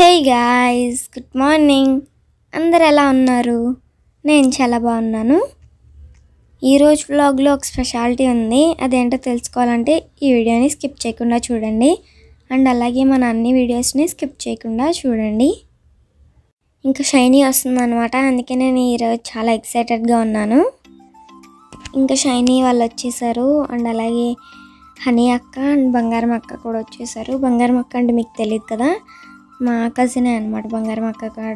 hey guys good morning అందరు ఎలా ఉన్నారు నేను చాలా బాగున్నాను ఈరోజు వ్లాగ్లో ఒక స్పెషాలిటీ ఉంది అదేంటో తెలుసుకోవాలంటే ఈ వీడియోని స్కిప్ చేయకుండా చూడండి అండ్ అలాగే మన అన్ని వీడియోస్ని స్కిప్ చేయకుండా చూడండి ఇంకా షైనీ వస్తుందన్నమాట అందుకే నేను ఈరోజు చాలా ఎక్సైటెడ్గా ఉన్నాను ఇంకా షైనీ వాళ్ళు వచ్చేసారు అండ్ అలాగే హనీ అక్క అండ్ బంగారం అక్క కూడా వచ్చేసారు బంగారం అక్క అంటే మీకు తెలియదు కదా మా కజినే అనమాట బంగారం అక్క కాడ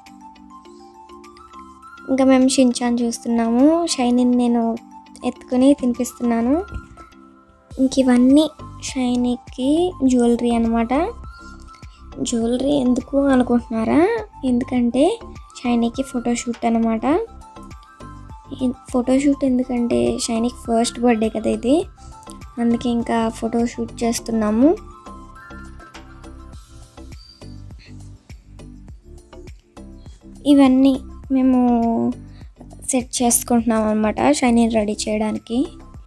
ఇంకా మేము షించాన్ చూస్తున్నాము షైనీని నేను ఎత్తుకుని తినిపిస్తున్నాను ఇంక ఇవన్నీ షైనీకి జ్యువెలరీ అనమాట జ్యువెలరీ ఎందుకు అనుకుంటున్నారా ఎందుకంటే షైనీకి ఫోటోషూట్ అనమాట ఫోటోషూట్ ఎందుకంటే షైనీకి ఫస్ట్ బర్త్డే కదా ఇది అందుకే ఇంకా ఫోటో షూట్ చేస్తున్నాము ఇవన్నీ మేము సెట్ చేసుకుంటున్నాం అనమాట షైనీ రెడీ చేయడానికి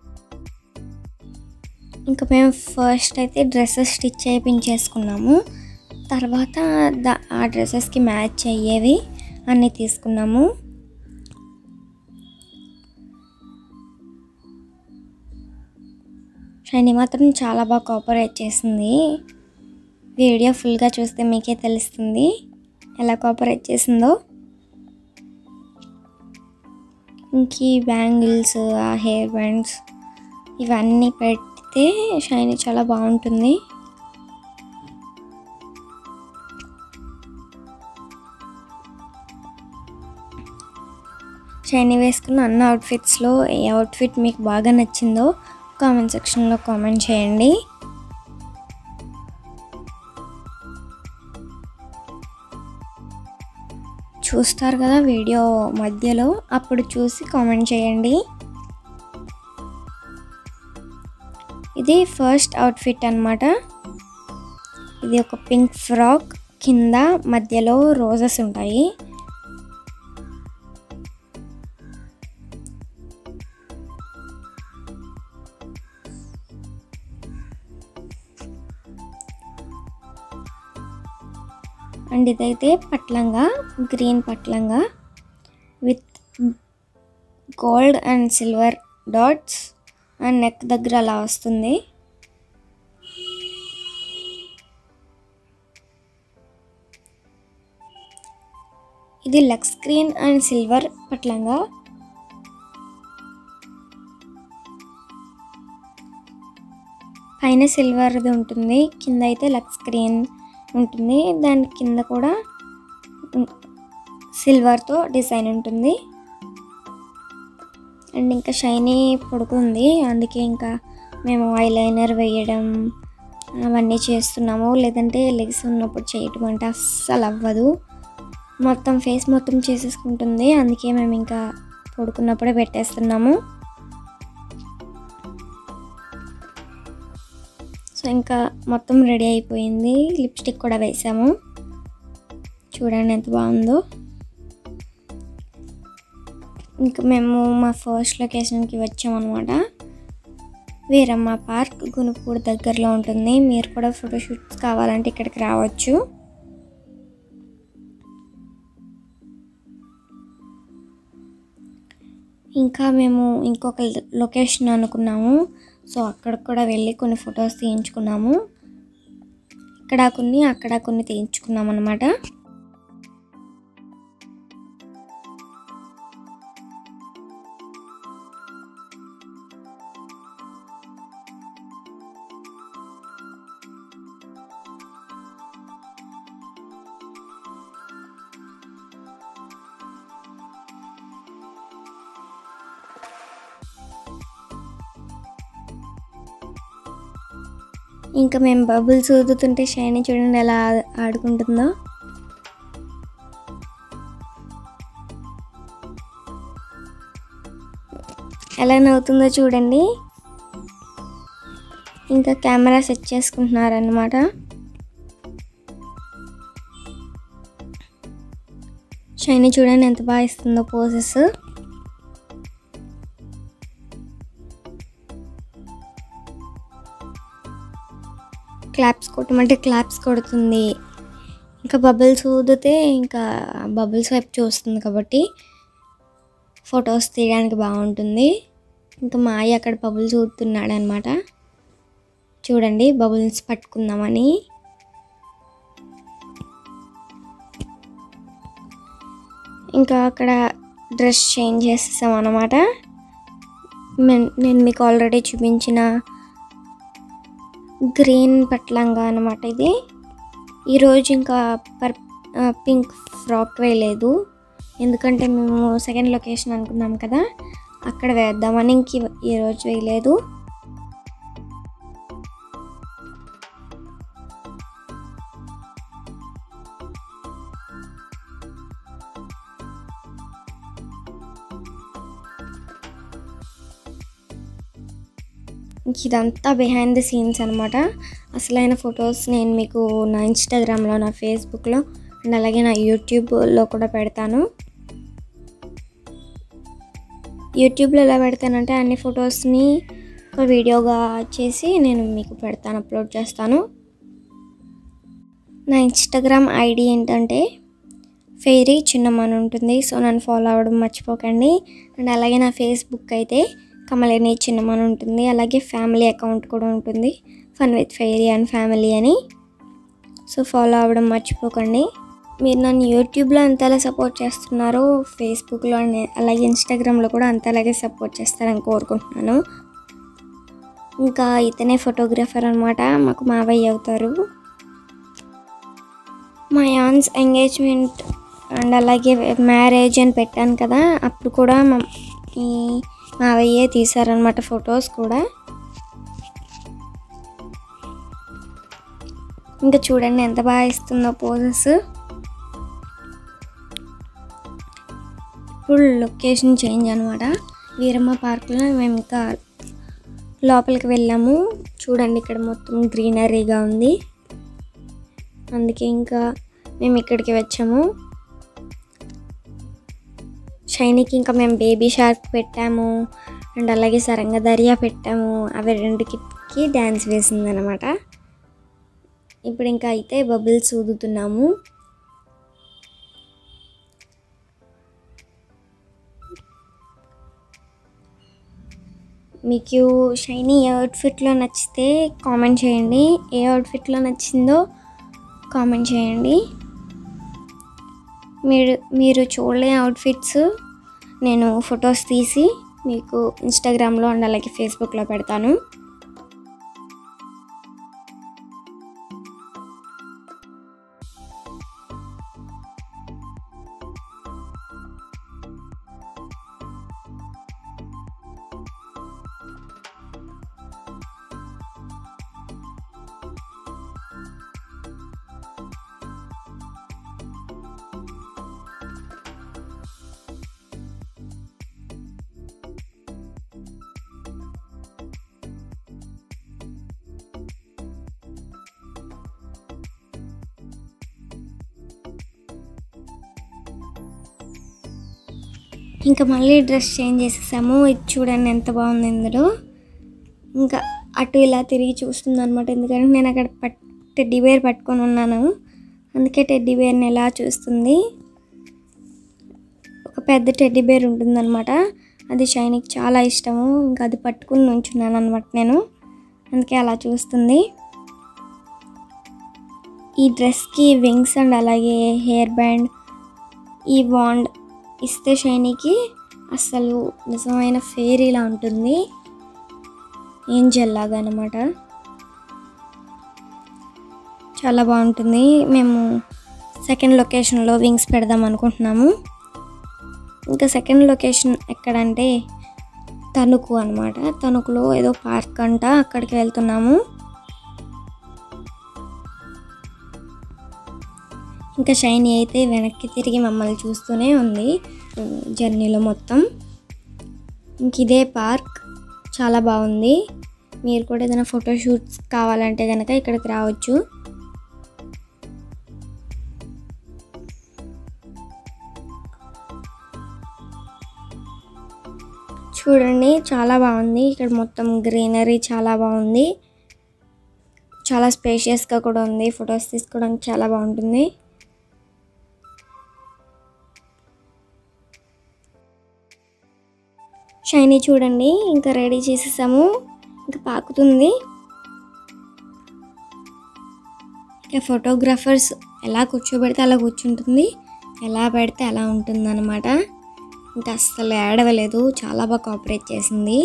ఇంకా మేము ఫస్ట్ అయితే డ్రెస్సెస్ స్టిచ్ చేయించేసుకున్నాము తర్వాత దా ఆ డ్రెస్సెస్కి మ్యాచ్ అయ్యేవి అన్నీ తీసుకున్నాము షైనీ మాత్రం చాలా బాగా కోఆపరేట్ చేసింది వీడియో ఫుల్గా చూస్తే మీకే తెలుస్తుంది ఎలా కోఆపరేట్ చేసిందో ఇంక ఈ బ్యాంగిల్స్ ఆ హెయిర్ బ్యాండ్స్ ఇవన్నీ పెడితే షైనీ చాలా బాగుంటుంది షైనీ వేసుకున్న అన్న అవుట్ఫిట్స్లో ఏ అవుట్ఫిట్ మీకు బాగా నచ్చిందో కామెంట్ సెక్షన్లో కామెంట్ చేయండి చూస్తారు కదా వీడియో మధ్యలో అప్పుడు చూసి కామెంట్ చేయండి ఇది ఫస్ట్ అవుట్ఫిట్ అనమాట ఇది ఒక పింక్ ఫ్రాక్ కింద మధ్యలో రోజెస్ ఉంటాయి అండ్ ఇదైతే పట్లంగా గ్రీన్ పట్లంగా with gold and silver dots and neck దగ్గర అలా వస్తుంది ఇది లెగ్ స్క్రీన్ అండ్ సిల్వర్ పట్లంగా పైన సిల్వర్ది ఉంటుంది కింద అయితే లెగ్ స్క్రీన్ ఉంటుంది దాని కింద కూడా సిల్వర్తో డిజైన్ ఉంటుంది అండ్ ఇంకా షైనీ పడుకుంది అందుకే ఇంకా మేము ఐలైనర్ వేయడం అవన్నీ చేస్తున్నాము లేదంటే లెగ్స్ ఉన్నప్పుడు చేయటం అంటే అస్సలు అవ్వదు మొత్తం ఫేస్ మొత్తం చేసేసుకుంటుంది అందుకే మేము ఇంకా పడుకున్నప్పుడే పెట్టేస్తున్నాము సో ఇంకా మొత్తం రెడీ అయిపోయింది లిప్స్టిక్ కూడా వేసాము చూడండి ఎంత బాగుందో ఇంకా మేము మా ఫస్ట్ లొకేషన్కి వచ్చామన్నమాట వీరమ్మ పార్క్ గునుపూడి దగ్గరలో ఉంటుంది మీరు కూడా ఫోటోషూట్స్ కావాలంటే ఇక్కడికి రావచ్చు ఇంకా మేము ఇంకొక లొకేషన్ అనుకున్నాము సో అక్కడికి కూడా వెళ్ళి కొన్ని ఫొటోస్ తీయించుకున్నాము ఇక్కడ కొన్ని అక్కడ కొన్ని తీయించుకున్నాం అనమాట ఇంకా మేము బబుల్స్ ఊదుతుంటే షైనీ చూడండి ఎలా ఆడుకుంటుందో ఎలా నవ్వుతుందో చూడండి ఇంకా కెమెరా సెట్ చేసుకుంటున్నారనమాట షైనీ చూడండి ఎంత బాగా ఇస్తుందో పోసెస్ క్లాప్స్ కొట్టమంటే క్లాప్స్ కొడుతుంది ఇంకా బబుల్స్ ఊదితే ఇంకా బబుల్స్ వైపు చూస్తుంది కాబట్టి ఫొటోస్ తీయడానికి బాగుంటుంది ఇంకా మా అయ్య అక్కడ బబుల్స్ ఊదుతున్నాడు అనమాట చూడండి బబుల్స్ పట్టుకుందామని ఇంకా అక్కడ డ్రెస్ చేంజ్ చేసేసాం అనమాట నేను మీకు ఆల్రెడీ చూపించిన గ్రీన్ పట్లంగా అనమాట ఇది ఈరోజు ఇంకా పర్ పింక్ ఫ్రాక్ వేయలేదు ఎందుకంటే మేము సెకండ్ లొకేషన్ అనుకున్నాం కదా అక్కడ వేద్దామని ఇంక ఈ- ఈరోజు వేయలేదు ఇంక ఇదంతా బిహైండ్ ది సీన్స్ అనమాట అసలైన ఫొటోస్ నేను మీకు నా ఇన్స్టాగ్రామ్లో నా ఫేస్బుక్లో అండ్ అలాగే నా యూట్యూబ్లో కూడా పెడతాను యూట్యూబ్లో ఎలా పెడతానంటే అన్ని ఫొటోస్ని ఒక వీడియోగా చేసి నేను మీకు పెడతాను అప్లోడ్ చేస్తాను నా ఇన్స్టాగ్రామ్ ఐడి ఏంటంటే ఫెయిరీ చిన్నమ్మని ఉంటుంది సో నన్ను ఫాలో అవ్వడం మర్చిపోకండి అండ్ అలాగే నా ఫేస్బుక్ అయితే కమలిని చిన్నమ్మని ఉంటుంది అలాగే ఫ్యామిలీ అకౌంట్ కూడా ఉంటుంది fun with fairy and family అని సో ఫాలో అవ్వడం మర్చిపోకండి మీరు నన్ను యూట్యూబ్లో అంతలా సపోర్ట్ చేస్తున్నారో ఫేస్బుక్లో అండ్ అలాగే ఇన్స్టాగ్రామ్లో కూడా అంతలాగే సపోర్ట్ చేస్తారని కోరుకుంటున్నాను ఇంకా ఇతనే ఫోటోగ్రాఫర్ అనమాట మాకు మావయ్య అవుతారు మా యాన్స్ ఎంగేజ్మెంట్ అండ్ అలాగే మ్యారేజ్ అని పెట్టాను కదా అప్పుడు కూడా మా ఈ మావయ్యే తీశారనమాట ఫొటోస్ కూడా ఇంకా చూడండి ఎంత బాగా ఇస్తుందో పోజెస్ ఇప్పుడు లొకేషన్ చేంజ్ అనమాట వీరమ్మ పార్క్లో మేము ఇంకా లోపలికి వెళ్ళాము చూడండి ఇక్కడ మొత్తం గ్రీనరీగా ఉంది అందుకే ఇంకా మేము ఇక్కడికి వచ్చాము షైనీకి ఇంకా మేము బేబీ షార్క్ పెట్టాము అండ్ అలాగే సరంగ దర్యా పెట్టాము అవి రెండుకి డ్యాన్స్ వేసింది అనమాట ఇప్పుడు ఇంకా అయితే బబుల్స్ ఊదుతున్నాము మీకు షైనీ ఏ అవుట్ఫిట్లో నచ్చితే కామెంట్ చేయండి ఏ అవుట్ఫిట్లో నచ్చిందో కామెంట్ చేయండి మీరు మీరు చూడలే అవుట్ఫిట్స్ నేను ఫొటోస్ తీసి మీకు ఇన్స్టాగ్రామ్లో అండ్ అలాగే ఫేస్బుక్లో పెడతాను ఇంకా మళ్ళీ డ్రెస్ చేంజ్ చేసేసాము ఇది చూడండి ఎంత బాగుంది ఇందులో ఇంకా అటు ఇలా తిరిగి చూస్తుంది అనమాట ఎందుకంటే నేను అక్కడ పట్ టెడ్డీ బేర్ పట్టుకొని ఉన్నాను అందుకే టెడ్డీ బేర్ని ఎలా చూస్తుంది ఒక పెద్ద టెడ్డీ బేర్ ఉంటుందన్నమాట అది షైనీకి చాలా ఇష్టము ఇంకా అది పట్టుకుని నుంచున్నాను అనమాట నేను అందుకే అలా చూస్తుంది ఈ డ్రెస్కి వింగ్స్ అండ్ అలాగే హెయిర్ బ్యాండ్ ఈ వాండ్ ఇస్తే షైనీకి అసలు నిజమైన ఫేరీలా ఉంటుంది ఏంజల్ లాగా అనమాట చాలా బాగుంటుంది మేము సెకండ్ లొకేషన్లో వింగ్స్ పెడదాం అనుకుంటున్నాము ఇంకా సెకండ్ లొకేషన్ ఎక్కడంటే తణుకు అనమాట తణుకులో ఏదో పార్క్ అంట అక్కడికి వెళ్తున్నాము ఇంకా షైనీ అయితే వెనక్కి తిరిగి మమ్మల్ని చూస్తూనే ఉంది ఉమ్, జర్నీలో మొత్తం ఇంక ఇదే పార్క్ చాలా బాగుంది మీరు కూడా ఏదైనా ఫోటోషూట్స్ కావాలంటే కనుక ఇక్కడికి రావచ్చు చూడండి చాలా బాగుంది ఇక్కడ మొత్తం గ్రీనరీ చాలా బాగుంది చాలా స్పేషియస్గా కూడా ఉంది ఫొటోస్ తీసుకోవడానికి చాలా బాగుంటుంది షైనీ చూడండి ఇంకా రెడీ చేసేసాము ఇంకా పాకుతుంది ఇక ఫోటోగ్రాఫర్స్ ఎలా కూర్చోబెడితే అలా కూర్చుంటుంది ఎలా పెడితే అలా ఉంటుంది అనమాట ఇంకా అస్సలు ఏడవలేదు చాలా బాగా కోఆపరేట్ చేసింది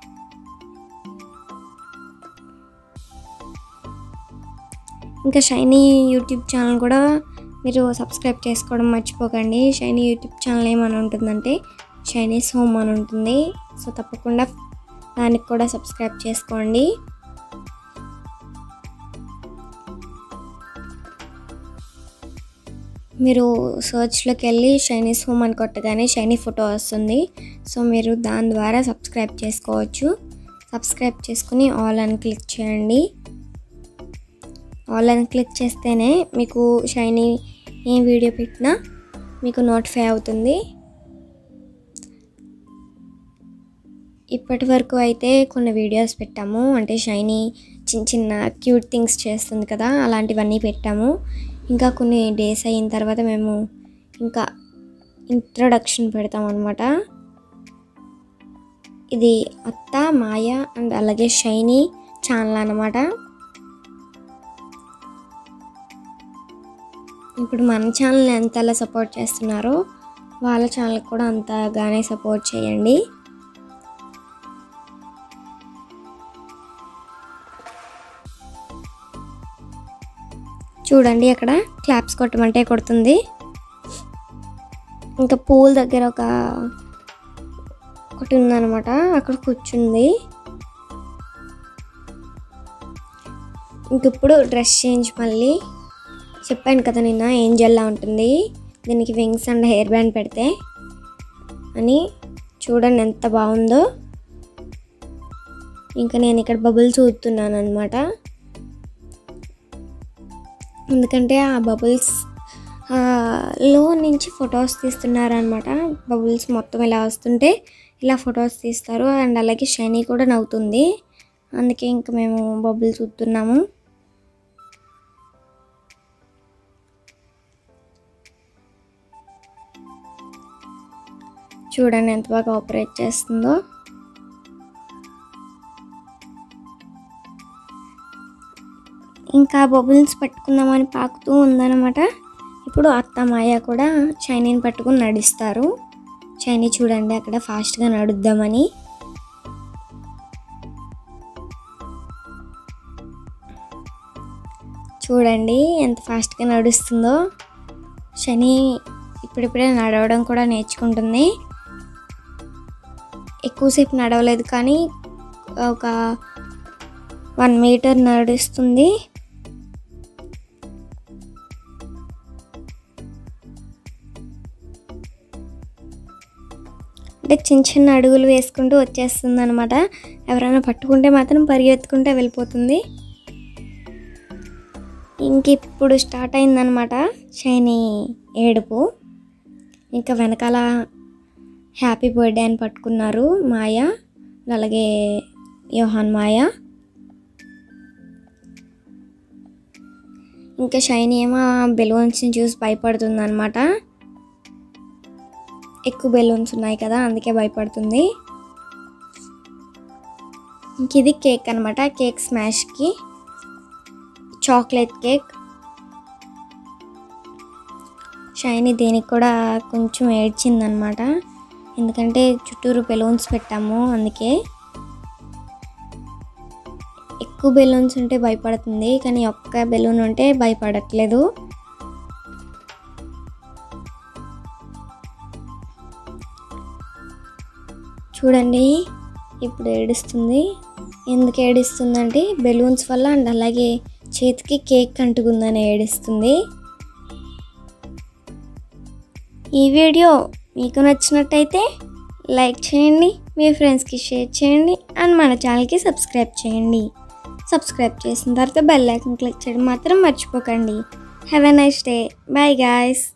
ఇంకా షైనీ యూట్యూబ్ ఛానల్ కూడా మీరు సబ్స్క్రైబ్ చేసుకోవడం మర్చిపోకండి షైనీ యూట్యూబ్ ఛానల్ ఏమని ఉంటుందంటే షైనీస్ హోమ్ అని ఉంటుంది సో తప్పకుండా దానికి కూడా సబ్స్క్రైబ్ చేసుకోండి మీరు సర్చ్లోకి వెళ్ళి షైనీస్ హోమ్ అని కొట్టగానే షైనీ ఫోటో వస్తుంది సో మీరు దాని ద్వారా సబ్స్క్రైబ్ చేసుకోవచ్చు సబ్స్క్రైబ్ చేసుకుని ఆల్ అని క్లిక్ చేయండి ఆల్ అని క్లిక్ చేస్తేనే మీకు షైనీ ఏ వీడియో పెట్టినా మీకు నోటిఫై అవుతుంది ఇప్పటి వరకు అయితే కొన్ని వీడియోస్ పెట్టాము అంటే షైనీ చిన్న చిన్న క్యూట్ థింగ్స్ చేస్తుంది కదా అలాంటివన్నీ పెట్టాము ఇంకా కొన్ని డేస్ అయిన తర్వాత మేము ఇంకా ఇంట్రొడక్షన్ పెడతాం అనమాట ఇది అత్త మాయ అండ్ అలాగే షైనీ ఛానల్ అనమాట ఇప్పుడు మన ఛానల్ని ఎంతలా సపోర్ట్ చేస్తున్నారో వాళ్ళ ఛానల్ కూడా అంతగానే సపోర్ట్ చేయండి చూడండి అక్కడ క్లాప్స్ కొట్టమంటే కొడుతుంది ఇంకా పూల్ దగ్గర ఒక ఒకటి ఉందన్నమాట అక్కడ కూర్చుంది ఇంక ఇప్పుడు డ్రెస్ చేంజ్ మళ్ళీ చెప్పాను కదా నిన్న ఏంజల్లా ఉంటుంది దీనికి వింగ్స్ అండ్ హెయిర్ బ్యాండ్ పెడితే అని చూడండి ఎంత బాగుందో ఇంకా నేను ఇక్కడ బబుల్స్ ఊదుతున్నాను అనమాట ఎందుకంటే ఆ బబుల్స్ లో నుంచి ఫొటోస్ తీస్తున్నారనమాట బబుల్స్ మొత్తం ఇలా వస్తుంటే ఇలా ఫొటోస్ తీస్తారు అండ్ అలాగే షైనీ కూడా నవ్వుతుంది అందుకే ఇంకా మేము బబుల్స్ చూస్తున్నాము చూడండి ఎంత బాగా ఆపరేట్ చేస్తుందో ఇంకా బబుల్స్ పట్టుకుందామని పాకుతూ ఉందన్నమాట ఇప్పుడు అత్త మాయ కూడా చైనీని పట్టుకుని నడుస్తారు చైనీ చూడండి అక్కడ ఫాస్ట్గా నడుద్దామని చూడండి ఎంత ఫాస్ట్గా నడుస్తుందో శని ఇప్పుడిప్పుడే నడవడం కూడా నేర్చుకుంటుంది ఎక్కువసేపు నడవలేదు కానీ ఒక వన్ మీటర్ నడుస్తుంది అంటే చిన్న చిన్న అడుగులు వేసుకుంటూ వచ్చేస్తుంది అనమాట ఎవరైనా పట్టుకుంటే మాత్రం పరిగెత్తుకుంటే వెళ్ళిపోతుంది ఇంక ఇప్పుడు స్టార్ట్ అయిందనమాట షైనీ ఏడుపు ఇంకా వెనకాల హ్యాపీ బర్త్డే అని పట్టుకున్నారు మాయ అలాగే యోహాన్ మాయ ఇంకా షైనీ ఏమో బెలూన్స్ని చూసి భయపడుతుంది అనమాట ఎక్కువ బెలూన్స్ ఉన్నాయి కదా అందుకే భయపడుతుంది ఇంక ఇది కేక్ అనమాట కేక్ స్మాష్కి చాక్లెట్ కేక్ షైనీ దీనికి కూడా కొంచెం ఏడ్చిందనమాట ఎందుకంటే చుట్టూరు బెలూన్స్ పెట్టాము అందుకే ఎక్కువ బెలూన్స్ ఉంటే భయపడుతుంది కానీ ఒక్క బెలూన్ ఉంటే భయపడట్లేదు చూడండి ఇప్పుడు ఏడుస్తుంది ఎందుకు ఏడుస్తుందంటే బెలూన్స్ వల్ల అండ్ అలాగే చేతికి కేక్ అంటుకుందని ఏడుస్తుంది ఈ వీడియో మీకు నచ్చినట్టయితే లైక్ చేయండి మీ ఫ్రెండ్స్కి షేర్ చేయండి అండ్ మన ఛానల్కి సబ్స్క్రైబ్ చేయండి సబ్స్క్రైబ్ చేసిన తర్వాత బెల్ ఐకన్ క్లిక్ చేయడం మాత్రం మర్చిపోకండి have a nice day bye guys